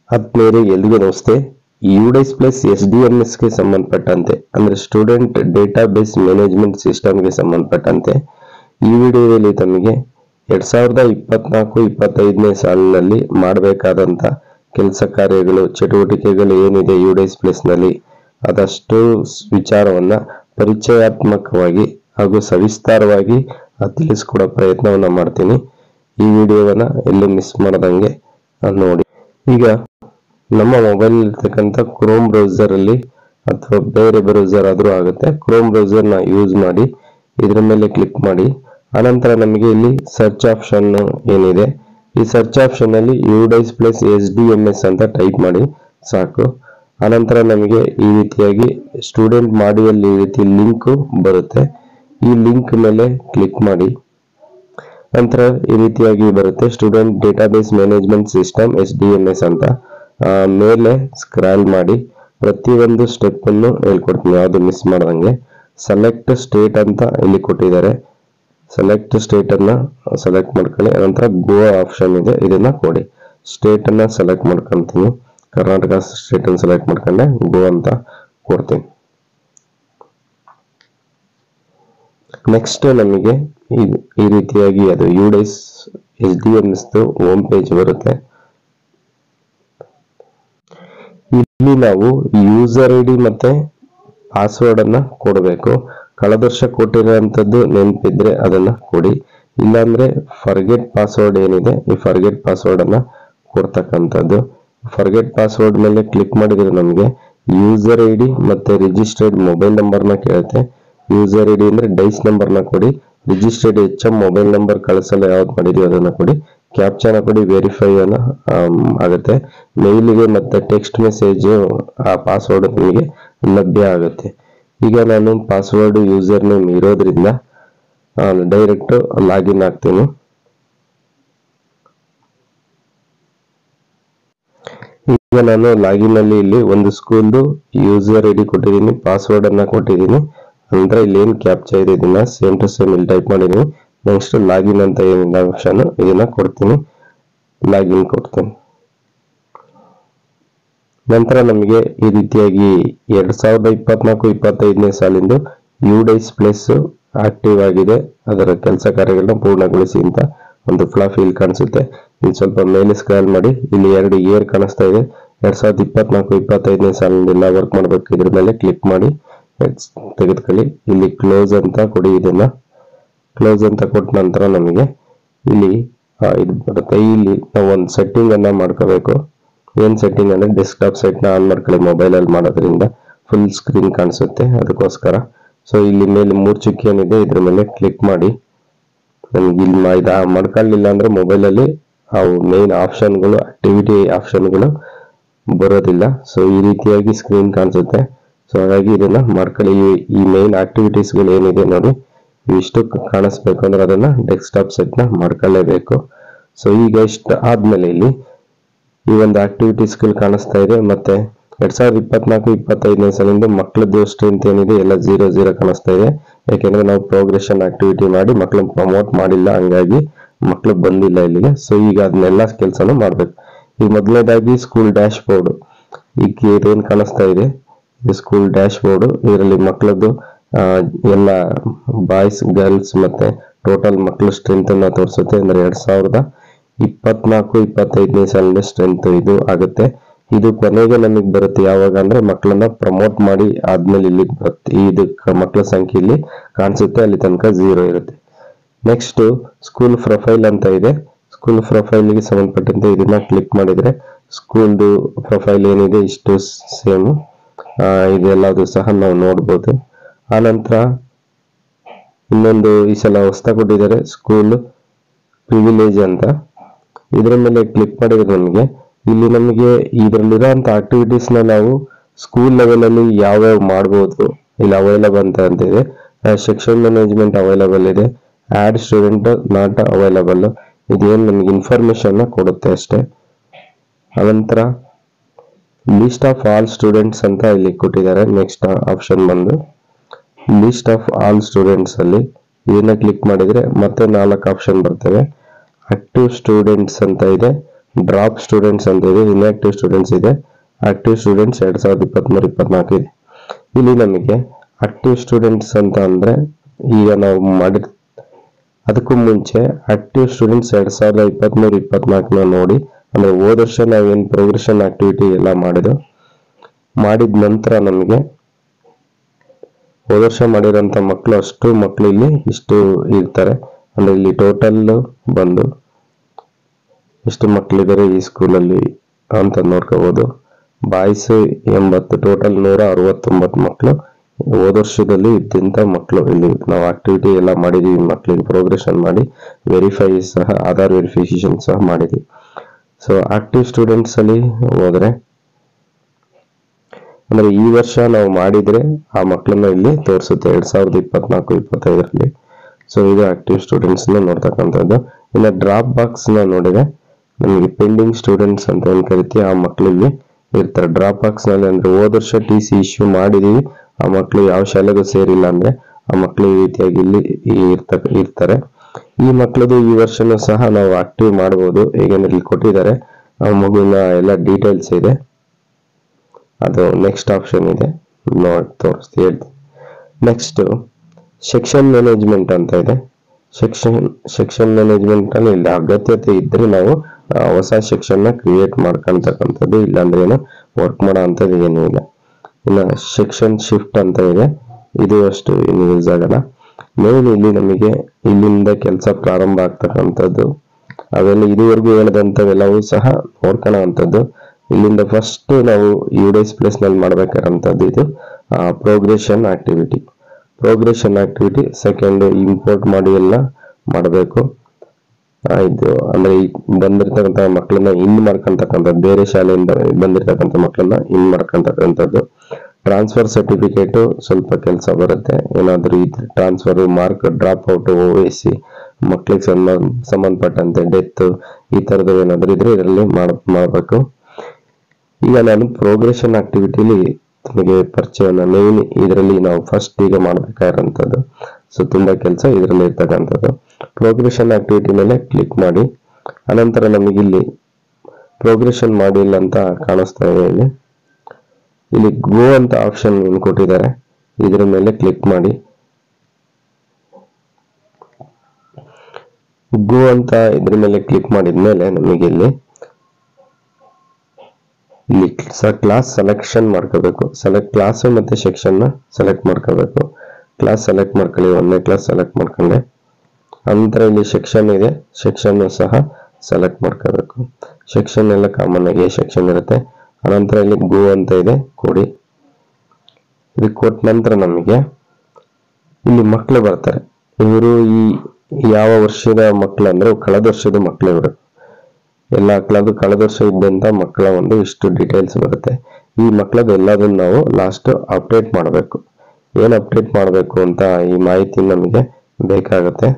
ಆತ್ಮೀಯರೇ ಎಲ್ರಿಗೂ ನಮಸ್ತೆ UDISE plus S D M ಎಸ್ಗೆ ಸಂಬಂಧಪಟ್ಟಂತೆ ಅಂದ್ರೆ ಸ್ಟೂಡೆಂಟ್ ಡೇಟಾಬೇಸ್ ಮ್ಯಾನೇಜ್ಮೆಂಟ್ ಸಿಸ್ಟಮ್ಗೆ ಸಂಬಂಧಪಟ್ಟಂತೆ ಈ ವಿಡಿಯೋದಲ್ಲಿ ತಮಗೆ ಎರಡ್ ಸಾವಿರದ ಇಪ್ಪತ್ನಾಲ್ಕು ಇಪ್ಪತ್ತೈದನೇ ಸಾಲಿನಲ್ಲಿ ಮಾಡಬೇಕಾದಂತ ಕೆಲಸ ಕಾರ್ಯಗಳು ಚಟುವಟಿಕೆಗಳು ಏನಿದೆ ಯುಡೈಸ್ ಪ್ಲಸ್ ನಲ್ಲಿ ಅದಷ್ಟು ಸ್- ವಿಚಾರವನ್ನ ಪರಿಚಯಾತ್ಮಕವಾಗಿ ಹಾಗೂ ಸವಿಸ್ತಾರವಾಗಿ ಆ, ತಿಳಿಸ್ಕೊಡೋ ಪ್ರಯತ್ನವನ್ನ ಮಾಡ್ತೀನಿ ಈ ವಿಡಿಯೋವನ್ನ ಎಲ್ಲಿ ಮಿಸ್ ಮಾಡದಂಗೆ ಆ, ನೋಡಿ ಈಗ ನಮ್ಮ ಮೊಬೈಲ್ ಇರ್ತಕ್ಕಂಥ ಕ್ರೋಮ್ ಬ್ರೌಸರ್ ಅಲ್ಲಿ ಅಥವಾ ಬೇರೆ ಬ್ರೌಸರ್ ಆದ್ರೂ ಆಗುತ್ತೆ ಕ್ರೋಮ್ ಬ್ರೌಸರ್ ನ ಯೂಸ್ ಮಾಡಿ ಇದ್ರ ಮೇಲೆ ಕ್ಲಿಕ್ ಮಾಡಿ ಅನಂತರ ನಮಗೆ ಇಲ್ಲಿ ಸರ್ಚ್ ಆಪ್ಷನ್ ಏನಿದೆ ಈ ಸರ್ಚ್ ಆಪ್ಷನ್ ಅಲ್ಲಿ UDISE plus S D M S ಅಂತ ಟೈಪ್ ಮಾಡಿ ಸಾಕು ಅನಂತರ ನಮಗೆ ಈ ರೀತಿಯಾಗಿ ಸ್ಟೂಡೆಂಟ್ ಮಾಡಿಯಲ್ಲಿ ಈ ರೀತಿ ಲಿಂಕ್ ಬರುತ್ತೆ ಈ ಲಿಂಕ್ ಮೇಲೆ ಕ್ಲಿಕ್ ಮಾಡಿ ನಂತರ ಈ ರೀತಿಯಾಗಿ ಬರುತ್ತೆ student database management system S D M S ಅಂತ ಆ, ಮೇಲೆ ಸ್ಕ್ರಾಲ್ ಮಾಡಿ ಪ್ರತಿಯೊಂದು ಸ್ಟೆಪ್ ಅನ್ನು ಹೇಳ್ಕೊಡ್ತೀನಿ ಯಾವುದು ಮಿಸ್ ಮಾಡ್ದಂಗೆ ಸೆಲೆಕ್ಟ್ ಸ್ಟೇಟ್ ಅಂತ ಇಲ್ಲಿ ಕೊಟ್ಟಿದ್ದಾರೆ ಸೆಲೆಕ್ಟ್ ಸ್ಟೇಟ್ ಅನ್ನ ಸೆಲೆಕ್ಟ್ ಮಾಡ್ಕೊಳ್ಳಿ ನಂತರ ಗೋ ಆಪ್ಷನ್ ಇದೆ ಇದನ್ನ ಕೊಡಿ ಸ್ಟೇಟ್ ಅನ್ನ ಸೆಲೆಕ್ಟ್ ಮಾಡ್ಕೊಂತೀನಿ ಕರ್ನಾಟಕ ಸ್ಟೇಟ್ ಅನ್ನು ಸೆಲೆಕ್ಟ್ ಮಾಡ್ಕೊಂಡೆ ಗೋ ಅಂತ ಕೊಡ್ತೀನಿ ನೆಕ್ಸ್ಟ್ ನಮಗೆ ಈ- ಈ ರೀತಿಯಾಗಿ ಅದು UDISE S D M S home page ಬರುತ್ತೆ ಇಲ್ಲಿ ನಾವು ಯೂಸರ್ ಐ ಡಿ ಮತ್ತೆ ಪಾಸ್ವರ್ಡ್ ಅನ್ನ ಕೊಡಬೇಕು ಕಳೆದ ವರ್ಷ ಕೊಟ್ಟಿರುವಂತದ್ದು ನೆನಪಿದ್ರೆ ಅದನ್ನ ಕೊಡಿ ಇಲ್ಲಾಂದ್ರೆ ಫರ್ಗೆಟ್ ಪಾಸ್ವರ್ಡ್ ಏನಿದೆ ಈ ಫರ್ಗೆಟ್ ಪಾಸ್ವರ್ಡ್ ಅನ್ನ ಕೊಡ್ತಕ್ಕಂಥದ್ದು ಫರ್ಗೆಟ್ ಪಾಸ್ವರ್ಡ್ ಮೇಲೆ ಕ್ಲಿಕ್ ಮಾಡಿದ್ರೆ ನಮಗೆ ಯೂಸರ್ ಐ ಡಿ ಮತ್ತೆ ರಿಜಿಸ್ಟರ್ಡ್ ಮೊಬೈಲ್ ನಂಬರ್ನ ಕೇಳುತ್ತೆ ಯೂಸರ್ ಐ ಡಿ ಅಂದ್ರೆ ಡೈಸ್ ನಂಬರ್ನ ಕೊಡಿ registered H M mobile number ಕಳಿಸಲು ಯಾವ್ದು ಮಾಡಿದೀವಿ ಅದನ್ನ ಕೊಡಿ ಕ್ಯಾಪ್ಚಾನ ಕೊಡಿ ವೆರಿಫೈ ಅನ್ನ ಆಮ್, ಆಗುತ್ತೆ ಮೇಲಿಗೆ ಮತ್ತೆ ಟೆಕ್ಸ್ಟ್ ಮೆಸೇಜ್ ಆ ಪಾಸ್ವರ್ಡ್ ನಿಮಗೆ ಲಭ್ಯ ಆಗುತ್ತೆ ಈಗ ನಾನು ಪಾಸ್ವರ್ಡ್ ಯೂಸರ್ ನೇಮ್ ಇರೋದ್ರಿಂದ ಡೈರೆಕ್ಟ್ ಲಾಗಿನ್ ಆಗ್ತೀನಿ ಈಗ ನಾನು ಲಾಗಿನ್ ಅಲ್ಲಿ ಇಲ್ಲಿ ಒಂದು ಸ್ಕೂಲ್ದು ಯೂಸರ್ ಐ ಡಿ ಕೊಟ್ಟಿದ್ದೀನಿ ಪಾಸ್ವರ್ಡ್ ಅನ್ನ ಕೊಟ್ಟಿದ್ದೀನಿ ಅಂದ್ರೆ ಇಲ್ಲಿ ಏನ್ ಕ್ಯಾಪ್ಚಾ ಇದೆ ಇದನ್ನ ಸೇಮ್ ಟು ಸೇಮ್ ಇಲ್ಲಿ ಟೈಪ್ ಮಾಡಿದ್ದೀನಿ ನೆಕ್ಸ್ಟ್ ಲಾಗಿನ್ ಅಂತ ಏನಿದೆ ಆಪ್ಷನ್ ಇದನ್ನ ಕೊಡ್ತೀನಿ ಲಾಗಿನ್ ಕೊಡ್ತೀನಿ ನಂತರ ನಮಗೆ ಈ ರೀತಿಯಾಗಿ ಎರಡ್ ಸಾವಿರದ ಇಪ್ಪತ್ನಾಲ್ಕು ಇಪ್ಪತ್ತೈದನೇ ಸಾಲಿಂದು ಯುಡೈಸ್ ಪ್ಲಸ್ ಆಕ್ಟಿವ್ ಆಗಿದೆ ಅದರ ಕೆಲಸ ಕಾರ್ಯಗಳನ್ನ ಪೂರ್ಣಗೊಳಿಸಿ ಅಂತ ಒಂದು ಫ್ಲಾಫ್ ಇಲ್ಲಿ ಕಾಣಿಸುತ್ತೆ ಇಲ್ಲಿ ಸ್ವಲ್ಪ ಮೇಲೆ ಸ್ಕ್ರಾಲ್ ಮಾಡಿ ಇಲ್ಲಿ ಎರಡು ಇಯರ್ ಕಾಣಿಸ್ತಾ ಇದೆ ಎರಡ್ ಸಾವಿರದ ಇಪ್ಪತ್ನಾಲ್ಕು ಇಪ್ಪತ್ತೈದನೇ ಸಾಲಿನಿಂದ ವರ್ಕ್ ಮಾಡ್ಬೇಕು ಇದ್ರ ಮೇಲೆ ಕ್ಲಿಕ್ ಮಾಡಿ ಎಡ್ಸ್ ತೆಗೆದುಕೊಳ್ಳಿ ಇಲ್ಲಿ ಕ್ಲೋಸ್ ಅಂತ ಕೊಡಿ ಇದನ್ನ ಕ್ಲೋಸ್ ಅಂತ ಕೊಟ್ಟ ನಂತರ ನಮಗೆ ಇಲ್ಲಿ ಆ, ಇದು ಬರುತ್ತೆ ಇಲ್ಲಿ ನಾವು ಒಂದು ಸೆಟ್ಟಿಂಗ್ ಅನ್ನ ಮಾಡ್ಕೋಬೇಕು ಏನ್ ಸೆಟ್ಟಿಂಗ್ ಅಂದ್ರೆ ಡೆಸ್ಕ್ಟಾಪ್ ಸೆಟ್ ನ ಆನ್ ಮಾಡ್ಕೊಳ್ಳಿ ಮೊಬೈಲ್ ಅಲ್ಲಿ ಮಾಡೋದ್ರಿಂದ ಫುಲ್ ಸ್ಕ್ರೀನ್ ಕಾಣಿಸುತ್ತೆ ಅದಕ್ಕೋಸ್ಕರ ಸೊ ಇಲ್ಲಿ ಮೇಲೆ ಮೂರ್ ಚುಕ್ಕಿ ಏನಿದೆ ಇದ್ರ ಮೇಲೆ ಕ್ಲಿಕ್ ಮಾಡಿ ನಮ್ಗೆ ಇಲ್ಲಿ ಮಾ- ಇದು ಮಾಡ್ಕೊಳ್ಳಿಲ್ಲ ಅಂದ್ರೆ ಮೊಬೈಲ್ ಅಲ್ಲಿ ಅವು ಮೇನ್ ಆಪ್ಷನ್ಗಳು ಆಕ್ಟಿವಿಟಿ ಆಪ್ಷನ್ಗಳು ಬರೋದಿಲ್ಲ ಸೊ ಈ ರೀತಿಯಾಗಿ ಸ್ಕ್ರೀನ್ ಕಾಣಿಸುತ್ತೆ ಸೊ ಹಾಗಾಗಿ ಇದನ್ನ ಮಾಡ್ಕೊಳ್ಳಿ ಈ- ಈ ಮೇನ್ ಆಕ್ಟಿವಿಟೀಸ್ಗಳು ಏನಿದೆ ನೋಡಿ ಇವಿಷ್ಟು ಕಾಣಿಸ್ಬೇಕು ಅಂದ್ರೆ ಅದನ್ನ ಡೆಸ್ಕ್ಟಾಪ್ ಸೆಟ್ ನ ಮಾಡ್ಕೊಳ್ಳೇಬೇಕು ಸೊ ಈಗ ಇಷ್ಟ ಆದ್ಮೇಲೆ ಇಲ್ಲಿ ಈ ಒಂದು ಆಕ್ಟಿವಿಟೀಸ್ಗಳು ಕಾಣಿಸ್ತಾ ಇದೆ ಮತ್ತೆ ಎರಡ್ ಸಾವಿರದ ಇಪ್ಪತ್ನಾಲ್ಕು ಇಪ್ಪತ್ತೈದನೇ ಸಾಲಿಂದ ಮಕ್ಕಳದ್ದು ಸ್ಟ್ರೆಂತ್ ಏನಿದೆ ಎಲ್ಲ ಜೀರೋ ಜೀರೋ ಕಾಣಿಸ್ತಾ ಇದೆ ಯಾಕೆಂದ್ರೆ ನಾವು ಪ್ರೋಗ್ರೆಷನ್ ಆಕ್ಟಿವಿಟಿ ಮಾಡಿ ಮಕ್ಕಳನ್ನ ಪ್ರಮೋಟ್ ಮಾಡಿಲ್ಲ ಹಂಗಾಗಿ ಮಕ್ಕಳು ಬಂದಿಲ್ಲ ಇಲ್ಲಿಗೆ ಸೊ ಈಗ ಅದನ್ನೆಲ್ಲ ಕೆಲಸನೂ ಮಾಡ್ಬೇಕು ಈಗ ಮೊದಲನೇದಾಗಿ ಸ್ಕೂಲ್ ಡ್ಯಾಶ್ ಬೋರ್ಡ್ ಈಗ ಇದೇನ್ ಕಾಣಿಸ್ತಾ ಇದೆ ಇದು ಸ್ಕೂಲ್ ಡ್ಯಾಶ್ ಬೋರ್ಡ್ ಇದರಲ್ಲಿ ಮಕ್ಕಳದ್ದು ಆ, ಎಲ್ಲ ಬಾಯ್ಸ್ ಗರ್ಲ್ಸ್ ಮತ್ತೆ ಟೋಟಲ್ ಮಕ್ಕಳ ಸ್ಟ್ರೆಂತ್ ಅನ್ನ ತೋರಿಸುತ್ತೆ ಅಂದ್ರೆ ಎರಡ್ ಸಾವಿರದ ಇಪ್ಪತ್ನಾಲ್ಕು ಇಪ್ಪತ್ತೈದನೇ ಸಾಲಿನ ಸ್ಟ್ರೆಂತ್ ಇದು ಆಗುತ್ತೆ ಇದು ಕೊನೆಗೆ ನಮಗೆ ಬರುತ್ತೆ ಯಾವಾಗ ಅಂದ್ರೆ ಮಕ್ಕಳನ್ನ ಪ್ರಮೋಟ್ ಮಾಡಿ ಆದ್ಮೇಲೆ ಇಲ್ಲಿ ಬರುತ್ತೆ ಇದು ಮಕ್ಕಳ ಸಂಖ್ಯೆ ಇಲ್ಲಿ ಕಾಣಿಸುತ್ತೆ ಅಲ್ಲಿ ತನಕ ಝೀರೋ ಇರುತ್ತೆ ನೆಕ್ಸ್ಟ್ ಸ್ಕೂಲ್ ಪ್ರೊಫೈಲ್ ಅಂತ ಇದೆ ಸ್ಕೂಲ್ ಪ್ರೊಫೈಲ್ಗೆ ಸಂಬಂಧಪಟ್ಟಂತೆ ಇದನ್ನ ಕ್ಲಿಕ್ ಮಾಡಿದ್ರೆ ಸ್ಕೂಲ್ದು ಪ್ರೊಫೈಲ್ ಏನಿದೆ ಇಷ್ಟು ಸೇಮ್ ಇದೆಲ್ಲದು ಸಹ ನಾವು ನೋಡ್ಬೋದು ಆನಂತರ ಇನ್ನೊಂದು ಈ ಸಲ ಹೊಸ್ತಾ ಕೊಟ್ಟಿದ್ದಾರೆ ಸ್ಕೂಲ್ ಪ್ರಿವಿಲೇಜ್ ಅಂತ ಇದರ ಮೇಲೆ ಕ್ಲಿಕ್ ಮಾಡಿದ್ರೆ ನಮಗೆ ಇಲ್ಲಿ ನಮಗೆ ಇದರಲ್ಲಿರೋಂಥ ಆಕ್ಟಿವಿಟೀಸ್ ನ ನಾವು ಸ್ಕೂಲ್ ಲೆವೆಲ್ ಅಲ್ಲಿ ಯಾವ್ಯಾವ ಮಾಡ್ಬೋದು ಇಲ್ಲಿ ಅವೈಲಬಲ್ ಅಂತ ಅಂತಿದೆ ಸೆಕ್ಷನ್ ಮ್ಯಾನೇಜ್ಮೆಂಟ್ ಅವೈಲಬಲ್ ಇದೆ ಆಡ್ ಸ್ಟೂಡೆಂಟ್ ನಾಟ್ ಅವೈಲಬಲ್ ಇದೇನು ನಮಗೆ ಇನ್ಫಾರ್ಮೇಶನ್ ಕೊಡುತ್ತೆ ಅಷ್ಟೇ ಅನಂತರ ಲಿಸ್ಟ್ ಆಫ್ ಆಲ್ ಸ್ಟೂಡೆಂಟ್ಸ್ ಅಂತ ಇಲ್ಲಿ ಕೊಟ್ಟಿದ್ದಾರೆ ನೆಕ್ಸ್ಟ್ ಆಪ್ಷನ್ ಬಂದು ಲಿಸ್ಟ್ ಆಫ್ ಆಲ್ ಸ್ಟೂಡೆಂಟ್ಸ್ ಅಲ್ಲಿ ಇದನ್ನ ಕ್ಲಿಕ್ ಮಾಡಿದ್ರೆ ಮತ್ತೆ ನಾಲ್ಕು ಆಪ್ಷನ್ ಬರ್ತವೆ ಆಕ್ಟಿವ್ ಸ್ಟೂಡೆಂಟ್ಸ್ ಅಂತ ಇದೆ ಡ್ರಾಪ್ ಸ್ಟೂಡೆಂಟ್ಸ್ ಅಂತ ಇದೆ ಇನ್ಆಕ್ಟಿವ್ ಸ್ಟೂಡೆಂಟ್ಸ್ ಇದೆ ಆಕ್ಟಿವ್ ಸ್ಟೂಡೆಂಟ್ಸ್ ಎರಡ್ ಸಾವಿರದ ಇಪ್ಪತ್ಮೂರು ಇಪ್ಪತ್ನಾಲ್ಕು ಇದೆ ಇಲ್ಲಿ ನಮಗೆ ಆಕ್ಟಿವ್ ಸ್ಟೂಡೆಂಟ್ಸ್ ಅಂತ ಅಂದ್ರೆ ಈಗ ನಾವು ಮಾಡಿರ್ ಅದಕ್ಕೂ ಮುಂಚೆ ಆಕ್ಟಿವ್ ಸ್ಟೂಡೆಂಟ್ಸ್ ಎರಡ್ ಸಾವಿರದ ಇಪ್ಪತ್ಮೂರು ಇಪ್ಪತ್ನಾಲ್ಕನ ನೋಡಿ ಅಂದ್ರೆ ಹೋದ ವರ್ಷ ನಾವೇನ್ ಪ್ರೋಗ್ರೆಷನ್ ಆಕ್ಟಿವಿಟಿ ಎಲ್ಲ ಮಾಡಿದ್ದು ಮಾಡಿದ ನಂತರ ನಮಗೆ ಹೋದ ವರ್ಷ ಮಾಡಿರೋಂಥ ಮಕ್ಕಳು ಅಷ್ಟು ಮಕ್ಕಳು ಇಲ್ಲಿ ಇಷ್ಟು ಇರ್ತಾರೆ ಅಂದ್ರೆ ಇಲ್ಲಿ ಟೋಟಲ್ ಬಂದು ಎಷ್ಟು ಮಕ್ಕಳಿದ್ದಾರೆ ಈ ಸ್ಕೂಲಲ್ಲಿ ಅಂತ ನೋಡ್ಕೋಬಹುದು ಬಾಯ್ಸ್ ಎಂಬತ್ತು ಟೋಟಲ್ ನೂರ ಅರವತ್ತೊಂಬತ್ತು ಮಕ್ಕಳು ಹೋದ ವರ್ಷದಲ್ಲಿ ಇದ್ದಂತ ಮಕ್ಕಳು ಇಲ್ಲಿ ನಾವು ಆಕ್ಟಿವಿಟಿ ಎಲ್ಲ ಮಾಡಿದೀವಿ ಮಕ್ಕಳಿಗೆ ಪ್ರೋಗ್ರೆಷನ್ ಮಾಡಿ ವೆರಿಫೈ ಸಹ ಆಧಾರ್ ವೆರಿಫಿಕೇಶನ್ ಸಹ ಮಾಡಿದ್ವಿ ಸೊ ಆಕ್ಟಿವ್ ಸ್ಟೂಡೆಂಟ್ಸ್ ಅಲ್ಲಿ ಹೋದ್ರೆ ಅಂದ್ರೆ ಈ ವರ್ಷ ನಾವು ಮಾಡಿದ್ರೆ ಆ ಮಕ್ಕಳನ್ನ ಇಲ್ಲಿ ತೋರಿಸುತ್ತೆ ಎರಡ್ ಸಾವಿರದ ಇಪ್ಪತ್ನಾಲ್ಕು ಇಪ್ಪತ್ತೈದರಲ್ಲಿ ಸೊ ಇದು ಆಕ್ಟಿವ್ ಸ್ಟೂಡೆಂಟ್ಸ್ ನ ನೋಡ್ತಕ್ಕಂಥದ್ದು ಇನ್ನು ಡ್ರಾಪ್ ಬಾಕ್ಸ್ ನ ನೋಡಿದ್ರೆ ನಮಗೆ ಪೆಂಡಿಂಗ್ ಸ್ಟೂಡೆಂಟ್ಸ್ ಅಂತ ಏನ್ ಕರಿತೀವಿ ಆ ಮಕ್ಕಳಿಗೆ ಇರ್ತಾರೆ ಡ್ರಾಪ್ ಬಾಕ್ಸ್ ನಲ್ಲಿ ಅಂದ್ರೆ ಹೋದ ವರ್ಷ ಟಿ ಸಿ ಇಶ್ಯೂ ಮಾಡಿದೀವಿ ಆ ಮಕ್ಕಳು ಯಾವ ಶಾಲೆಗೂ ಸೇರಿಲ್ಲ ಅಂದ್ರೆ ಆ ಮಕ್ಕಳು ಈ ರೀತಿಯಾಗಿ ಇಲ್ಲಿ ಇರ್ತಕ್ಕ ಇರ್ತಾರೆ ಈ ಮಕ್ಕಳದು ಈ ವರ್ಷನೂ ಸಹ ನಾವು ಆಕ್ಟಿವ್ ಮಾಡಬಹುದು ಈಗ ಇಲ್ಲಿ ಕೊಟ್ಟಿದ್ದಾರೆ ಆ ಮಗುವಿನ ಎಲ್ಲ ಡೀಟೇಲ್ಸ್ ಇದೆ ಅದು ನೆಕ್ಸ್ಟ್ ಆಪ್ಷನ್ ಇದೆ ನೋಡಿ ತೋರಿಸ್ತಿ ಹೇಳ್ತೀನಿ ನೆಕ್ಸ್ಟ್ ಸೆಕ್ಷನ್ ಮ್ಯಾನೇಜ್ಮೆಂಟ್ ಅಂತ ಇದೆ ಸೆಕ್ಷನ್ ಸೆಕ್ಷನ್ ಮ್ಯಾನೇಜ್ಮೆಂಟ್ ಅಲ್ಲಿ ಇಲ್ಲ ಅಗತ್ಯತೆ ಇದ್ರೆ ನಾವು ಆ, ಹೊಸ ಸೆಕ್ಷನ್ ನ ಕ್ರಿಯೇಟ್ ಮಾಡ್ಕೊಂತಕ್ಕಂಥದ್ದು ಇಲ್ಲಾಂದ್ರೆ ಏನು ವರ್ಕ್ ಮಾಡೋ ಅಂಥದ್ದು ಏನೂ ಇಲ್ಲ ಇನ್ನು ಸೆಕ್ಷನ್ ಶಿಫ್ಟ್ ಅಂತ ಇದೆ ಇದು ಅಷ್ಟು ಏನು ಯೂಸ್ ಆಗಲ್ಲ ಮೇನ್ ಇಲ್ಲಿ ನಮಗೆ ಇಲ್ಲಿಂದ ಕೆಲಸ ಪ್ರಾರಂಭ ಆಗ್ತಕ್ಕಂಥದ್ದು ಅವೆಲ್ಲ ಇದುವರೆಗೂ ಹೇಳಿದಂಥವೆಲ್ಲವೂ ಸಹ ನೋಡ್ಕೊಳ್ಳೋ ಅಂಥದ್ದು ಇಲ್ಲಿಂದ ಫಸ್ಟ್ ನಾವು ಯು ಡೇಸ್ ಪ್ಲೇಸ್ ನಲ್ಲಿ ಮಾಡ್ಬೇಕಾರಂಥದ್ದು ಇದು progression activity progression activity second import ಮಾಡಿ ಎಲ್ಲ ಮಾಡಬೇಕು ಇದು ಅಂದ್ರೆ ಈ ಬಂದಿರ್ತಕ್ಕಂಥ ಮಕ್ಕಳನ್ನ ಇನ್ ಮಾಡ್ಕೊಂತಕ್ಕಂಥದ್ದು ಬೇರೆ ಶಾಲೆಯಿಂದ ಬಂದಿರ್ತಕ್ಕಂಥ ಮಕ್ಕಳನ್ನ ಇನ್ ಮಾಡ್ಕೊಂತಕ್ಕಂಥದ್ದು ಟ್ರಾನ್ಸ್ಫರ್ ಸರ್ಟಿಫಿಕೇಟ್ ಸ್ವಲ್ಪ ಕೆಲಸ ಬರುತ್ತೆ ಏನಾದರೂ ಇದ್ರೆ transfer mark drop out O S C ಮಕ್ಕಳಿಗೆ ಸಂಬಂಧ ಸಂಬಂಧಪಟ್ಟಂತೆ ಡೆತ್ ಈ ತರದ್ದು ಏನಾದರೂ ಇದ್ರೆ ಇದರಲ್ಲಿ ಮಾಡ್ ಮಾಡಬೇಕು ಈಗ ನಾನು ಪ್ರೋಗ್ರೆಷನ್ ಆಕ್ಟಿವಿಟಿಲಿ ನಿಮಗೆ ಪರಿಚಯನ ಮೇನ್ ಇದರಲ್ಲಿ ನಾವು ಫಸ್ಟ್ ಈಗ ಮಾಡ್ಬೇಕಾಗಿರೋಂಥದ್ದು ಸೊ ತುಂಬಾ ಕೆಲಸ ಇದರಲ್ಲಿ ಇರ್ತಕ್ಕಂಥದ್ದು ಪ್ರೋಗ್ರೆಷನ್ ಆಕ್ಟಿವಿಟಿ ಮೇಲೆ ಕ್ಲಿಕ್ ಮಾಡಿ ಅನಂತರ ನಮಗೆ ಇಲ್ಲಿ ಪ್ರೋಗ್ರೆಷನ್ ಮಾಡಿಲ್ಲ ಅಂತ ಕಾಣಿಸ್ತಾ ಇದೆ ಇಲ್ಲಿ ಇಲ್ಲಿ ಗೋ ಅಂತ ಆಪ್ಷನ್ ಏನು ಕೊಟ್ಟಿದ್ದಾರೆ ಇದರ ಮೇಲೆ ಕ್ಲಿಕ್ ಮಾಡಿ ಗೋ ಅಂತ ಇದ್ರ ಮೇಲೆ ಕ್ಲಿಕ್ ಮಾಡಿದ್ಮೇಲೆ ನಮಗೆ ಇಲ್ಲಿ ಇಲ್ಲಿ ಕ್ಲಾಸ್ ಸೆಲೆಕ್ಷನ್ ಮಾಡ್ಕೋಬೇಕು ಸೆಲೆಕ್ಟ್ ಕ್ಲಾಸ್ ಮತ್ತೆ ಸೆಕ್ಷನ್ ನ ಸೆಲೆಕ್ಟ್ ಮಾಡ್ಕೋಬೇಕು ಕ್ಲಾಸ್ ಸೆಲೆಕ್ಟ್ ಮಾಡ್ಕೊಳ್ಳಿ ಒಂದನೇ ಕ್ಲಾಸ್ ಸೆಲೆಕ್ಟ್ ಮಾಡ್ಕೊಂಡೆ ನಂತರ ಇಲ್ಲಿ ಸೆಕ್ಷನ್ ಇದೆ ಸೆಕ್ಷನ್ ಸಹ ಸೆಲೆಕ್ಟ್ ಮಾಡ್ಕೋಬೇಕು ಸೆಕ್ಷನ್ ಎಲ್ಲ ಕಾಮನ್ ಆಗಿ ಸೆಕ್ಷನ್ ಇರುತ್ತೆ ಅನಂತರ ಇಲ್ಲಿ ಗೋ ಅಂತ ಇದೆ ಕೊಡಿ ಇದು ಕೊಟ್ಟ ನಂತರ ನಮಗೆ ಇಲ್ಲಿ ಮಕ್ಕಳು ಬರ್ತಾರೆ ಇವರು ಈ ಯಾವ ವರ್ಷದ ಮಕ್ಕಳು ಅಂದ್ರೆ ಕಳೆದ ವರ್ಷದ ಮಕ್ಕಳು ಇವರು ಎಲ್ಲ ಕಳೆದ ಕಳೆದ ವರ್ಷ ಇದ್ದಂತ ಮಕ್ಕಳ ಒಂದು ಇಷ್ಟು ಡೀಟೇಲ್ಸ್ ಬರುತ್ತೆ ಈ ಮಕ್ಕಳದ್ದು ಎಲ್ಲದನ್ನು ನಾವು ಲಾಸ್ಟ್ ಅಪ್ಡೇಟ್ ಮಾಡಬೇಕು ಏನು ಅಪ್ಡೇಟ್ ಮಾಡಬೇಕು ಅಂತ ಈ ಮಾಹಿತಿ ನಮಗೆ ಬೇಕಾಗುತ್ತೆ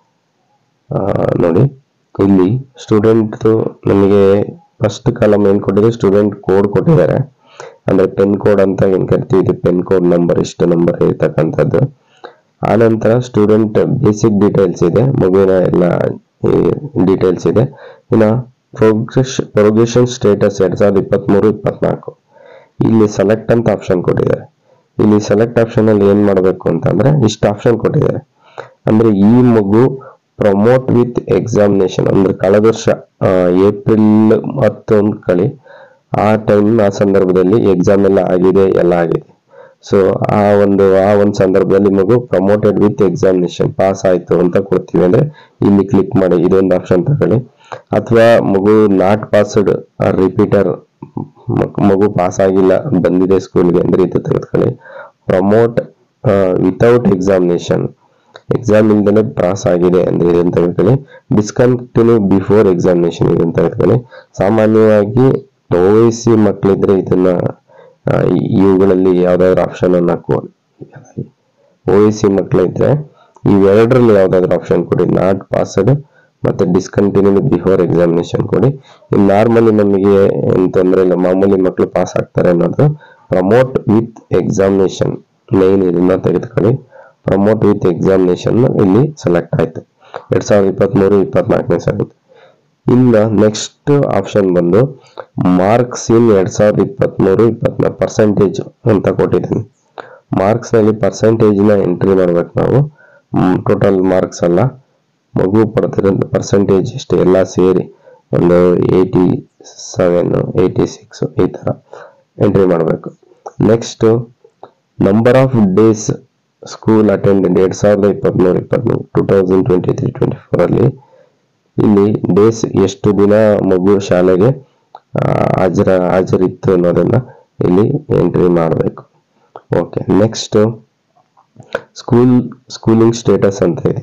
ಆ, ನೋಡಿ ಇಲ್ಲಿ ಸ್ಟೂಡೆಂಟ್ ನಮಗೆ ಫಸ್ಟ್ ಕಾಲಮ್ ಏನ್ ಕೊಟ್ಟಿದೆ ಸ್ಟೂಡೆಂಟ್ ಕೋಡ್ ಕೊಟ್ಟಿದ್ದಾರೆ ಅಂದ್ರೆ ಪೆನ್ ಕೋಡ್ ಅಂತ ಏನ್ ಕರಿತೀವಿ ಇದು ಪೆನ್ ಕೋಡ್ ನಂಬರ್ ಇಷ್ಟು ನಂಬರ್ ಇರ್ತಕ್ಕಂಥದ್ದು ಆನಂತರ ಸ್ಟೂಡೆಂಟ್ ಬೇಸಿಕ್ ಡೀಟೇಲ್ಸ್ ಇದೆ ಮಗುವಿನ ಎಲ್ಲ ಡೀಟೇಲ್ಸ್ ಇದೆ ಇನ್ನ ಪ್ರೋಗ್ರೆಸ್ ಪ್ರೋಗ್ರೆಷನ್ ಸ್ಟೇಟಸ್ ಎರಡ್ ಸಾವಿರದ ಇಪ್ಪತ್ಮೂರು ಇಪ್ಪತ್ನಾಲ್ಕು ಇಲ್ಲಿ ಸೆಲೆಕ್ಟ್ ಅಂತ ಆಪ್ಷನ್ ಕೊಟ್ಟಿದ್ದಾರೆ ಇಲ್ಲಿ ಸೆಲೆಕ್ಟ್ ಆಪ್ಷನ್ ಅಲ್ಲಿ ಏನ್ ಮಾಡಬೇಕು ಅಂತಂದ್ರೆ ಇಷ್ಟು ಆಪ್ಷನ್ ಕೊಟ್ಟಿದ್ದಾರೆ ಅಂದ್ರೆ ಈ ಮಗು ಪ್ರಮೋಟ್ ವಿತ್ ಎಕ್ಸಾಮಿನೇಷನ್ ಅಂದ್ರೆ ಕಳೆದ ವರ್ಷ ಏಪ್ರಿಲ್ ಹತ್ತೊಂದು ಕಳಿ ಆ ಟೈಮ್ ಆ ಸಂದರ್ಭದಲ್ಲಿ ಎಕ್ಸಾಮ್ ಎಲ್ಲ ಆಗಿದೆ ಎಲ್ಲ ಆಗಿದೆ ಸೊ ಆ ಒಂದು ಆ ಒಂದು ಸಂದರ್ಭದಲ್ಲಿ ಮಗು ಪ್ರಮೋಟೆಡ್ ವಿತ್ ಎಕ್ಸಾಮಿನೇಷನ್ ಪಾಸ್ ಆಯ್ತು ಅಂತ ಕೊಡ್ತೀವಿ ಅಂದ್ರೆ ಇಲ್ಲಿ ಕ್ಲಿಕ್ ಮಾಡಿ ಇದೊಂದು ಆಪ್ಷನ್ ತಗೊಳ್ಳಿ ಅಥವಾ ಮಗು ನಾಟ್ ಪಾಸ್ಡ್ ರಿಪೀಟರ್ ಮಗು ಪಾಸ್ ಆಗಿಲ್ಲ ಬಂದಿದೆ ಸ್ಕೂಲ್ಗೆ ಅಂದ್ರೆ ಇದು ತೆಗೆದುಕೊಳ್ಳಿ ಪ್ರಮೋಟ್ ವಿತೌಟ್ ಎಕ್ಸಾಮಿನೇಷನ್ ಎಕ್ಸಾಮ್ ಇಲ್ದಲೆ ಪಾಸ್ ಆಗಿದೆ ಅಂದ್ರೆ ಇದನ್ನ ತೆಗೆದುಕೊಳ್ಳಿ ಡಿಸ್ಕಂಟಿನ್ಯೂ ಬಿಫೋರ್ ಎಕ್ಸಾಮಿನೇಷನ್ ಇದನ್ನ ತೆಗೆದುಕೊಳ್ಳಿ ಸಾಮಾನ್ಯವಾಗಿ ಓ ಎಸ್ ಸಿ ಮಕ್ಕಳಿದ್ರೆ ಇದನ್ನ ಆ, ಈ- ಇವುಗಳಲ್ಲಿ ಯಾವ್ದಾದ್ರು ಆಪ್ಷನ್ ಅನ್ನ ಹಾಕುವ ಓ ಎಸ್ ಸಿ ಮಕ್ಕಳಿದ್ರೆ ಇವೆರಡರಲ್ಲಿ ಯಾವ್ದಾದ್ರು ಆಪ್ಷನ್ ಕೊಡಿ ನಾಟ್ ಪಾಸ್ಡ್ ಮತ್ತೆ ಡಿಸ್ಕಂಟಿನ್ಯೂ ಬಿಫೋರ್ ಎಕ್ಸಾಮಿನೇಷನ್ ಕೊಡಿ ಇನ್ನು ನಾರ್ಮಲಿ ನಮಗೆ ಏನ್ ತೊಂದರೆ ಇಲ್ಲ ಮಾಮೂಲಿ ಮಕ್ಕಳು ಪಾಸ್ ಆಗ್ತಾರೆ ಅನ್ನೋದು ಪ್ರಮೋಟ್ ವಿತ್ ಎಕ್ಸಾಮಿನೇಷನ್ ಮೈನ್ ಇದನ್ನ ತೆಗೆದುಕೊಳ್ಳಿ ಪ್ರಮೋಟ್ ವಿತ್ ಎಕ್ಸಾಮಿನೇಷನ್ ಇಲ್ಲಿ ಸೆಲೆಕ್ಟ್ ಆಯ್ತು ಎರಡ್ ಸಾವಿರದ ಇಪ್ಪತ್ಮೂರು ಇಪ್ಪತ್ನಾಲ್ಕನೇ ಸಾಲಿದ್ದು ಇನ್ನ ನೆಕ್ಸ್ಟ್ ಆಪ್ಷನ್ ಬಂದು ಮಾರ್ಕ್ಸ್ ಇನ್ ಎರಡ್ ಸಾವಿರದ ಇಪ್ಪತ್ಮೂರು ಇಪ್ಪತ್ನಾಲ್ಕು ಪರ್ಸೆಂಟೇಜ್ ಅಂತ ಕೊಟ್ಟಿದ್ದೀನಿ ಮಾರ್ಕ್ಸ್ ನಲ್ಲಿ ಪರ್ಸೆಂಟೇಜ್ ನ ಎಂಟ್ರಿ ಮಾಡ್ಬೇಕು ನಾವು ಟೋಟಲ್ ಮಾರ್ಕ್ಸ್ ಅಲ್ಲ ಮಗು ಪಡ್ತಿರೋ ಪರ್ಸೆಂಟೇಜ್ ಇಷ್ಟು ಎಲ್ಲ ಸೇರಿ ಒಂದು ಏಯ್ಟಿ ಸೆವೆನ್ ಏಯ್ಟಿ ಸಿಕ್ಸ್ ಈ ತರ ಎಂಟ್ರಿ ಮಾಡಬೇಕು next number of days school attended ಎರಡ್ ಸಾವಿರದ ಇಪ್ಪತ್ಮೂರು ಇಪ್ಪತ್ಮೂರು two thousand twenty three twenty four ಅಲ್ಲಿ ಇಲ್ಲಿ ಡೇಸ್ ಎಷ್ಟು ದಿನ ಮಗು ಶಾಲೆಗೆ ಆ, ಹಾಜರ ಹಾಜರಿತ್ತು ಅನ್ನೋದನ್ನ ಇಲ್ಲಿ ಎಂಟ್ರಿ ಮಾಡಬೇಕು okay next school schooling status ಅಂತ ಇದೆ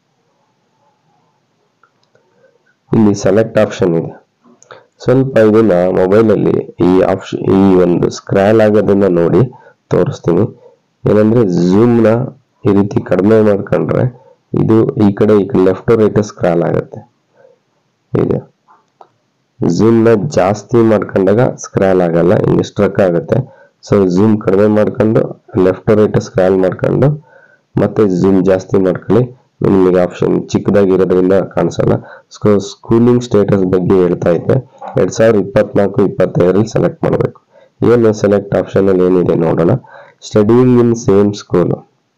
ಇಲ್ಲಿ ಸೆಲೆಕ್ಟ್ ಆಪ್ಷನ್ ಇದೆ ಸ್ವಲ್ಪ ಇದನ್ನ ಮೊಬೈಲ್ ಅಲ್ಲಿ ಈ ಆಪ್ಷನ್ ಈ ಒಂದು ಸ್ಕ್ರಾಲ್ ಆಗೋದನ್ನ ನೋಡಿ ತೋರಿಸ್ತೀನಿ ಏನಂದ್ರೆ zoom ನ ಈ ರೀತಿ ಕಡಿಮೆ ಮಾಡ್ಕೊಂಡ್ರೆ ಇದು ಈ ಕಡೆ ಈ ಕಡೆ ಲೆಫ್ಟ್ ರೈಟ್ ಸ್ಕ್ರಾಲ್ ಆಗುತ್ತೆ ಇದೆ ಝೂಮ್ ನ ಜಾಸ್ತಿ ಮಾಡ್ಕೊಂಡಾಗ ಸ್ಕ್ರಾಲ್ ಆಗಲ್ಲ ಹಿಂಗೆ ಸ್ಟ್ರಕ್ ಆಗುತ್ತೆ ಸೊ ಝೂಮ್ ಕಡಿಮೆ ಮಾಡ್ಕೊಂಡು ಲೆಫ್ಟ್ ರೈಟ್ ಸ್ಕ್ರಾಲ್ ಮಾಡ್ಕೊಂಡು ಮತ್ತೆ ಝೂಮ್ ಜಾಸ್ತಿ ಮಾಡ್ಕೊಳ್ಳಿ ನಿಮಗೆ ಆಪ್ಷನ್ ಚಿಕ್ಕದಾಗಿರೋದ್ರಿಂದ ಕಾಣಿಸಲ್ಲ ಸ್ಕೂಲಿಂಗ್ ಸ್ಟೇಟಸ್ ಬಗ್ಗೆ ಹೇಳ್ತಾ ಇದ್ದೆ ಎರಡ್ ಸಾವಿರದ ಇಪ್ಪತ್ನಾಲ್ಕು ಇಪ್ಪತ್ತೈದರಲ್ಲಿ ಸೆಲೆಕ್ಟ್ ಮಾಡಬೇಕು ಏನು ಸೆಲೆಕ್ಟ್ ಆಪ್ಷನ್ ಅಲ್ಲಿ ಏನಿದೆ ನೋಡೋಣ ಸ್ಟಡಿಂಗ್ ಇನ್ ಸೇಮ್ ಸ್ಕೂಲ್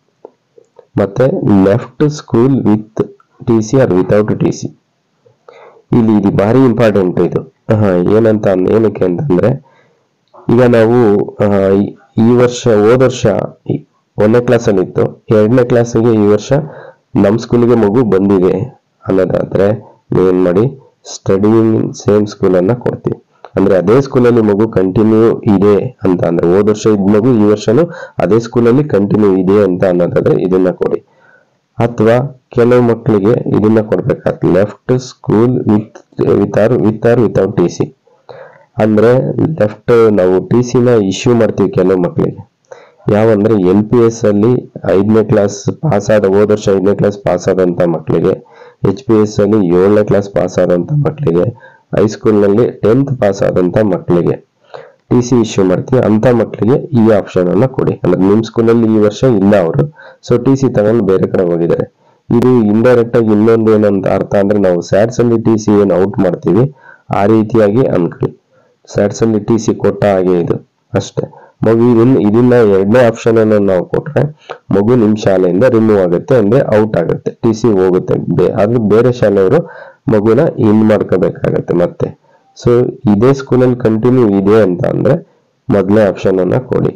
ಮತ್ತೆ left school with T C or without T C ಇಲ್ಲಿ ಇದು ಭಾರಿ ಇಂಪಾರ್ಟೆಂಟ್ ಇದು ಹಾ, ಏನಂತ ಅಂದ್- ಏನಕ್ಕೆ ಅಂತಂದ್ರೆ ಈಗ ನಾವು ಆ, ಈ- ಈ ವರ್ಷ ಹೋದ ವರ್ಷ ಈ- ಒಂದನೇ ಕ್ಲಾಸಲ್ಲಿ ಇತ್ತು ಎರಡನೇ ಕ್ಲಾಸಿಗೆ ಈ ವರ್ಷ ನಮ್ಮ ಸ್ಕೂಲಿಗೆ ಮಗು ಬಂದಿದೆ ಅನ್ನೋದಾದ್ರೆ ನೀವೇನ್ ಮಾಡಿ ಸ್ಟಡಿಂಗ್ ಸೇಮ್ ಸ್ಕೂಲ್ ಅನ್ನ ಕೊಡ್ತೀವಿ ಅಂದ್ರೆ ಅದೇ ಸ್ಕೂಲಲ್ಲಿ ಮಗು ಕಂಟಿನ್ಯೂ ಇದೆ ಅಂತ ಅಂದ್ರೆ ಹೋದ ವರ್ಷ ಇದ್ ಮಗು ಈ ವರ್ಷನೂ ಅದೇ ಸ್ಕೂಲಲ್ಲಿ ಕಂಟಿನ್ಯೂ ಇದೆ ಅಂತ ಅನ್ನೋದಾದ್ರೆ ಇದನ್ನ ಕೊಡಿ ಅಥವಾ ಕೆಲವು ಮಕ್ಕಳಿಗೆ ಇದನ್ನ ಕೊಡ್ಬೇಕಾಗ್ತದೆ left school with with R with R without T C ಅಂದ್ರೆ ಲೆಫ್ಟ್ ನಾವು ಟಿ ನ ಇಶ್ಯೂ ಮಾಡ್ತೀವಿ ಕೆಲವು ಮಕ್ಕಳಿಗೆ ಯಾವಂದ್ರೆ ಎಲ್ ಪಿ ಎಸ್ ಅಲ್ಲಿ ಐದನೇ ಕ್ಲಾಸ್ ಪಾಸ್ ಆದ ಹೋದ ವರ್ಷ ಐದನೇ ಕ್ಲಾಸ್ ಪಾಸ್ ಆದಂತ ಮಕ್ಕಳಿಗೆ ಎಚ್ ಪಿ ಎಸ್ ಅಲ್ಲಿ ಏಳನೇ ಕ್ಲಾಸ್ ಪಾಸ್ ಆದಂತ ಮಕ್ಕಳಿಗೆ ಹೈಸ್ಕೂಲ್ ನಲ್ಲಿ ಟೆಂತ್ ಪಾಸ್ ಆದಂತ ಮಕ್ಕಳಿಗೆ ಟಿ ಸಿ ಇಶ್ಯೂ ಮಾಡ್ತೀವಿ ಅಂತ ಮಕ್ಕಳಿಗೆ ಈ ಆಪ್ಷನ್ ಅನ್ನ ಕೊಡಿ ಅಂದ್ರೆ ನಿಮ್ ಸ್ಕೂಲಲ್ಲಿ ಈ ವರ್ಷ ಇಲ್ಲ ಅವರು ಸೊ ಟಿ ಸಿ ತಗೊಂಡು ಬೇರೆ ಕಡೆ ಹೋಗಿದ್ದಾರೆ ಇದು ಇಂಡೈರೆಕ್ಟ್ ಆಗಿ ಇನ್ನೊಂದು ಏನಂತ ಅರ್ಥ ಅಂದ್ರೆ ನಾವು ಸ್ಯಾಟ್ಸ್ ಅಲ್ಲಿ ಟಿ ಸಿ ಏನು ಔಟ್ ಮಾಡ್ತೀವಿ ಆ ರೀತಿಯಾಗಿ ಅನ್ಕೊಳ್ಳಿ ಸ್ಯಾಟ್ಸ್ ಅಲ್ಲಿ ಟಿ ಸಿ ಕೊಟ್ಟ ಹಾಗೆ ಇದು ಅಷ್ಟೇ ಮಗು ಇದನ್ನ ಇದನ್ನ ಎರಡನೇ ಆಪ್ಷನ್ ಅನ್ನು ನಾವು ಕೊಟ್ರೆ ಮಗು ನಿಮ್ ಶಾಲೆಯಿಂದ ರಿಮೂವ್ ಆಗುತ್ತೆ ಅಂದ್ರೆ ಔಟ್ ಆಗುತ್ತೆ ಟಿ ಸಿ ಹೋಗುತ್ತೆ ಬೇ- ಆದ್ರೆ ಬೇರೆ ಶಾಲೆಯವರು ಮಗುನ ಇನ್ ಮಾಡ್ಕೋಬೇಕಾಗತ್ತೆ ಮತ್ತೆ ಸೊ ಇದೇ ಸ್ಕೂಲಲ್ಲಿ ಕಂಟಿನ್ಯೂ ಇದೆ ಅಂತ ಅಂದ್ರೆ ಮೊದಲನೇ ಆಪ್ಷನ್ ಅನ್ನ ಕೊಡಿ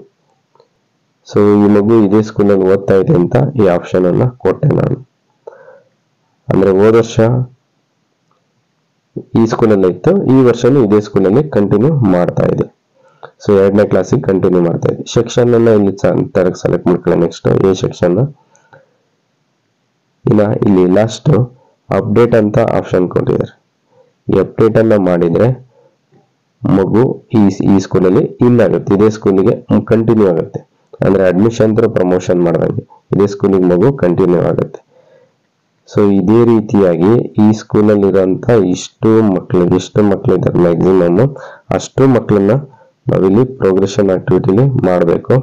ಸೊ ಈ ಮಗು ಇದೇ ಸ್ಕೂಲಲ್ಲಿ ಓದ್ತಾ ಇದೆ ಅಂತ ಈ ಆಪ್ಷನ್ ಅನ್ನ ಕೊಟ್ಟೆ ನಾನು ಅಂದ್ರೆ ಹೋದ ವರ್ಷ ಈ ಸ್ಕೂಲಲ್ಲಿ ಇತ್ತು ಈ ವರ್ಷನೂ ಇದೇ ಸ್ಕೂಲಲ್ಲಿ ಕಂಟಿನ್ಯೂ ಮಾಡ್ತಾ ಇದೆ ಸೊ ಎರಡನೇ ಕ್ಲಾಸಿಗೆ ಕಂಟಿನ್ಯೂ ಮಾಡ್ತಾ ಇದೆ ಸೆಕ್ಷನ್ ಅನ್ನ ಇಲ್ಲಿ ತರಕ್ ಸೆಲೆಕ್ಟ್ ಮಾಡ್ಕೊಳ್ಳಿ ನೆಕ್ಸ್ಟ್ ಎ ಸೆಕ್ಷನ್ ಇನ್ನ ಇಲ್ಲಿ ಲಾಸ್ಟ್ ಅಪ್ಡೇಟ್ ಅಂತ ಆಪ್ಷನ್ ಕೊಟ್ಟಿದ್ದಾರೆ ಈ ಅಪ್ಡೇಟ್ ಅನ್ನ ಮಾಡಿದ್ರೆ ಮಗು ಈ ಈ ಸ್ಕೂಲಲ್ಲಿ ಇನ್ ಆಗುತ್ತೆ ಇದೇ ಸ್ಕೂಲಿಗೆ ಕಂಟಿನ್ಯೂ ಆಗುತ್ತೆ ಅಂದ್ರೆ ಅಡ್ಮಿಷನ್ ಪ್ರಮೋಷನ್ ಮಾಡ್ದಂಗೆ ಇದೇ ಸ್ಕೂಲಿಗೆ ಮಗು ಕಂಟಿನ್ಯೂ ಆಗುತ್ತೆ ಸೊ ಇದೇ ರೀತಿಯಾಗಿ ಈ ಸ್ಕೂಲಲ್ಲಿ ಇರೋಂಥ ಇಷ್ಟು ಮಕ್ಕಳಿಗೆ ಎಷ್ಟು ಮಕ್ಕಳಿದ್ದಾರೆ ಮ್ಯಾಕ್ಸಿಮಮ್ ಅಷ್ಟು ಮಕ್ಕಳನ್ನ ನಾವಿಲ್ಲಿ ಪ್ರೋಗ್ರೆಷನ್ ಆಕ್ಟಿವಿಟಿಲಿ ಮಾಡಬೇಕು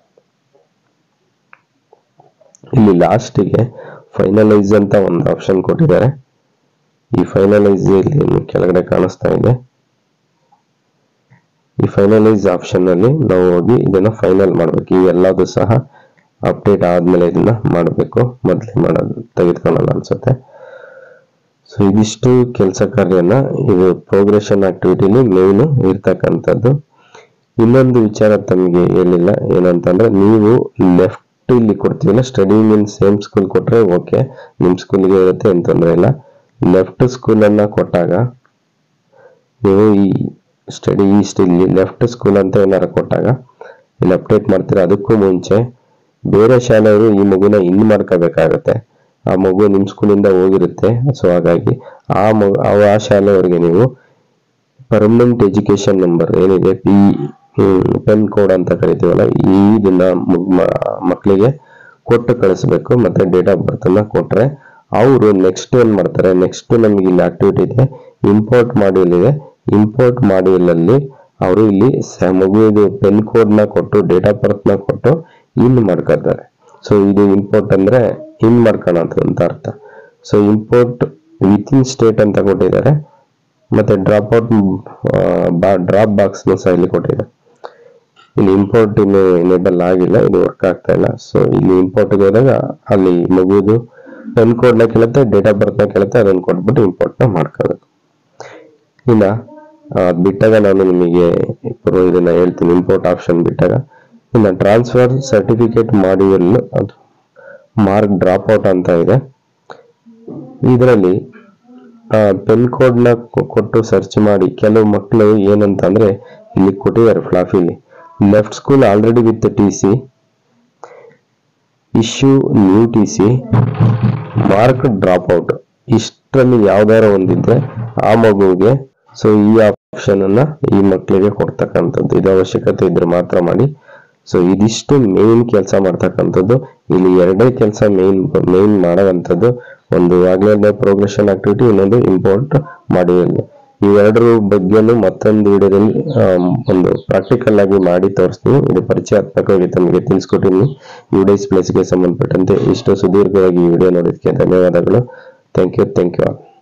ಇಲ್ಲಿ ಲಾಸ್ಟಿಗೆ ಫೈನಲೈಸ್ ಅಂತ ಒಂದು ಆಪ್ಷನ್ ಕೊಟ್ಟಿದ್ದಾರೆ ಈ ಫೈನಲೈಸ್ ಇಲ್ಲಿ ನಿಮ್ಗೆ ಕೆಳಗಡೆ ಕಾಣಿಸ್ತಾ ಇದೆ ಈ ಫೈನಲೈಸ್ ಆಪ್ಷನ್ ಅಲ್ಲಿ ನಾವು ಹೋಗಿ ಇದನ್ನ ಫೈನಲ್ ಮಾಡ್ಬೇಕು ಈ ಎಲ್ಲದೂ ಸಹ ಅಪ್ಡೇಟ್ ಆದ್ಮೇಲೆ ಇದನ್ನ ಮಾಡಬೇಕು ಮೊದಲೇ ಮಾಡೋದು ತೆಗೆದುಕೊಳ್ಳಲ್ಲ ಅನ್ಸುತ್ತೆ ಸೊ ಇದಿಷ್ಟು ಕೆಲಸ ಕಾರ್ಯನ ಇದು ಪ್ರೋಗ್ರೆಷನ್ ಆಕ್ಟಿವಿಟಿಲಿ ಮೇನ್ ಇರ್ತಕ್ಕಂಥದ್ದು ಇನ್ನೊಂದು ವಿಚಾರ ತಮಗೆ ಹೇಳಿಲ್ಲ ಏನಂತಂದ್ರೆ ನೀವು ಲೆಫ್ಟ್ ಇಲ್ಲಿ ಕೊಡ್ತೀವಲ್ಲ ಸ್ಟಡಿಂಗ್ ಇನ್ ಸೇಮ್ ಸ್ಕೂಲ್ ಕೊಟ್ರೆ ಓಕೆ ನಿಮ್ ಸ್ಕೂಲ್ಗೆ ಇರುತ್ತೆ ಏನ್ ತೊಂದರೆ ಇಲ್ಲ ಲೆಫ್ಟ್ ಸ್ಕೂಲ್ ಅನ್ನ ಕೊಟ್ಟಾಗ ನೀವು ಈ ಸ್ಟಡಿ ಈಸ್ಟ್ ಇಲ್ಲಿ ಲೆಫ್ಟ್ ಸ್ಕೂಲ್ ಅಂತ ಏನಾರ ಕೊಟ್ಟಾಗ ಇಲ್ಲಿ ಅಪ್ಡೇಟ್ ಮಾಡ್ತೀರಾ ಅದಕ್ಕೂ ಮುಂಚೆ ಬೇರೆ ಶಾಲೆಯವರು ಈ ಮಗುನ ಇನ್ ಮಾಡ್ಕೋಬೇಕಾಗತ್ತೆ ಆ ಮಗು ನಿಮ್ ಸ್ಕೂಲಿಂದ ಹೋಗಿರುತ್ತೆ ಸೊ ಹಾಗಾಗಿ ಆ ಮಗು ಆ ಆ ಶಾಲೆಯವರಿಗೆ ನೀವು ಪರ್ಮನೆಂಟ್ ಎಜುಕೇಶನ್ ನಂಬರ್ ಏನಿದೆ ಪಿ ಪೆನ್ ಕೋಡ್ ಅಂತ ಕರಿತೀವಲ್ಲ ಈ ಇದನ್ನ ಮಗ್- ಮ- ಮಕ್ಕಳಿಗೆ ಕೊಟ್ಟು ಕಳಿಸ್ಬೇಕು ಮತ್ತೆ ಡೇಟ್ ಆಫ್ ಬರ್ತ್ ಅನ್ನ ಕೊಟ್ರೆ ಅವರು ನೆಕ್ಸ್ಟ್ ಏನ್ ಮಾಡ್ತಾರೆ ನೆಕ್ಸ್ಟ್ ನಮಗೆ ಇಲ್ಲಿ ಆಕ್ಟಿವಿಟಿ ಇದೆ ಇಂಪೋರ್ಟ್ ಮಾಡ್ಯೂಲ್ ಇದೆ ಇಂಪೋರ್ಟ್ ಮಾಡ್ಯೂಲ್ ಅಲ್ಲಿ ಅವರು ಇಲ್ಲಿ ಸ- ಮಗುವಿದು ಪೆನ್ ಕೋಡ್ ನ ಕೊಟ್ಟು ಡೇಟ್ ಆಫ್ ಬರ್ತ್ ನ ಕೊಟ್ಟು ಇನ್ ಮಾಡ್ಕೊತಾರೆ ಸೊ ಇದು ಇಂಪೋರ್ಟ್ ಅಂದ್ರೆ ಇನ್ ಮಾಡ್ಕೊಳೋದು ಅಂತ ಅರ್ಥ so import within state ಅಂತ ಕೊಟ್ಟಿದ್ದಾರೆ ಮತ್ತೆ ಡ್ರಾಪ್ ಔಟ್ ಡ್ರಾಪ್ ಬಾಕ್ಸ್ ಸಹ ಇಲ್ಲಿ ಕೊಟ್ಟಿದೆ ಇಲ್ಲಿ ಇಂಪೋರ್ಟ್ ಇನ್ನು ಎನೇಬಲ್ ಆಗಿಲ್ಲ ಇದು ವರ್ಕ್ ಆಗ್ತಾ ಇಲ್ಲ ಸೊ ಇಲ್ಲಿ ಇಂಪೋರ್ಟ್ ಹೋದಾಗ ಅಲ್ಲಿ ಮಗುದು ಪೆನ್ ಕೋಡ್ ನ ಕೇಳುತ್ತೆ ಡೇಟ್ ಆಫ್ ಬರ್ತ್ ನ ಕೇಳುತ್ತೆ ಅದನ್ನ ಕೊಟ್ಬಿಟ್ಟು ಇಂಪೋರ್ಟ್ ನ ಮಾಡ್ಕೋಬೇಕು ಇನ್ನ ಆ, ಅದ್ ಬಿಟ್ಟಾಗ ನಾನು ನಿಮಗೆ ಇಬ್ಬರು ಇದನ್ನ ಹೇಳ್ತೀನಿ ಇಂಪೋರ್ಟ್ ಆಪ್ಷನ್ ಬಿಟ್ಟಾಗ ಇನ್ನ ಟ್ರಾನ್ಸ್ಫರ್ ಸರ್ಟಿಫಿಕೇಟ್ ಮಾಡ್ಯೂಲ್ ಅದು ಮಾರ್ಕ್ ಡ್ರಾಪ್ ಔಟ್ ಅಂತ ಇದೆ ಇದರಲ್ಲಿ ಪೆನ್ ಕೋಡ್ ನ ಕೊ- ಕೊಟ್ಟು ಸರ್ಚ್ ಮಾಡಿ ಕೆಲವು ಮಕ್ಕಳು ಏನಂತ ಅಂದ್ರೆ ಇಲ್ಲಿ ಕೊಟ್ಟಿದ್ದಾರೆ ಫ್ಲಾಫಿಲಿ left school already with T C issue new T C mark drop out ಇಷ್ಟರಲ್ಲಿ ಯಾವ್ದಾರ ಒಂದಿದ್ರೆ ಆ ಮಗುವಿಗೆ ಸೊ ಈ ಆಪ್ಷನ್ ಅನ್ನ ಈ ಮಕ್ಕಳಿಗೆ ಕೊಡ್ತಕ್ಕಂಥದ್ದು ಇದು ಅವಶ್ಯಕತೆ ಇದ್ರೆ ಮಾತ್ರ ಮಾಡಿ ಸೊ ಇದಿಷ್ಟು ಮೇನ್ ಕೆಲಸ ಮಾಡ್ತಕ್ಕಂಥದ್ದು ಇಲ್ಲಿ ಎರಡೇ ಕೆಲಸ ಮೇನ್ ಮೇನ್ ಮಾಡೋವಂಥದ್ದು ಒಂದು ಆಗ್ಲೇ ಪ್ರೋಗ್ರೆಷನ್ ಆಕ್ಟಿವಿಟಿ ಇನ್ನೊಂದು ಇಂಪೋರ್ಟ್ ಮಾಡಿ ಇವೆರಡರ ಬಗ್ಗೆನೂ ಮತ್ತೊಂದು ವಿಡಿಯೋದಲ್ಲಿ ಆಮ್, ಒಂದು ಪ್ರಾಕ್ಟಿಕಲ್ ಆಗಿ ಮಾಡಿ ತೋರಿಸ್ತೀನಿ ಇದು ಪರಿಚಯಾತ್ಮಕವಾಗಿ ತಮಗೆ ತಿಳಿಸ್ಕೊಟ್ಟಿನಿ ಯುಡೈಸ್ ಪ್ಲೇಸ್ಗೆ ಸಂಬಂಧಪಟ್ಟಂತೆ ಇಷ್ಟು ಸುದೀರ್ಘವಾಗಿ ಈ ವಿಡಿಯೋ ನೋಡೋದಕ್ಕೆ ಧನ್ಯವಾದಗಳು thank you thank you all